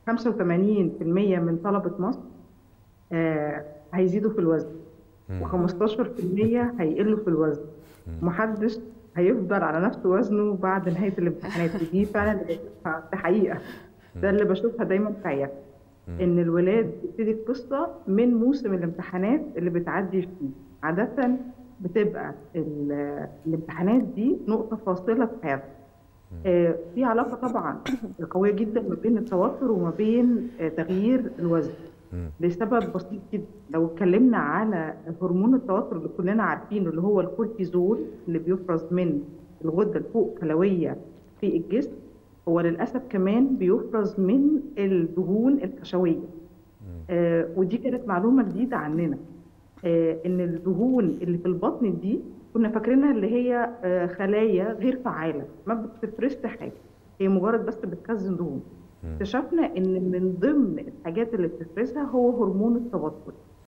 85% من طلبة مصر آه، هيزيدوا في الوزن مم. و15% هيقلوا في الوزن محدش هيفضل على نفس وزنه بعد نهاية الامتحانات دي فعلا اللي بشوفها في حقيقة ده اللي بشوفها دايما في عيادتي ان الولاد بتبتدي القصه من موسم الامتحانات اللي بتعدي فيه عاده بتبقى ال- الامتحانات دي نقطه فاصله في حياتهم آه، في علاقه طبعا قويه جدا ما بين التوتر وما بين آه، تغيير الوزن مم. لسبب بسيط جدا لو اتكلمنا على هرمون التوتر اللي كلنا عارفينه اللي هو الكورتيزول اللي بيفرز من الغده الفوق كلويه في الجسم هو للاسف كمان بيفرز من الدهون الحشويه آه ودي كانت معلومه جديده عننا آه ان الدهون اللي في البطن دي كنا فاكرينها اللي هي آه خلايا غير فعاله ما بتفرزش حاجه هي مجرد بس بتخزن دهون اكتشفنا ان من ضمن الحاجات اللي بتفرزها هو هرمون التوتر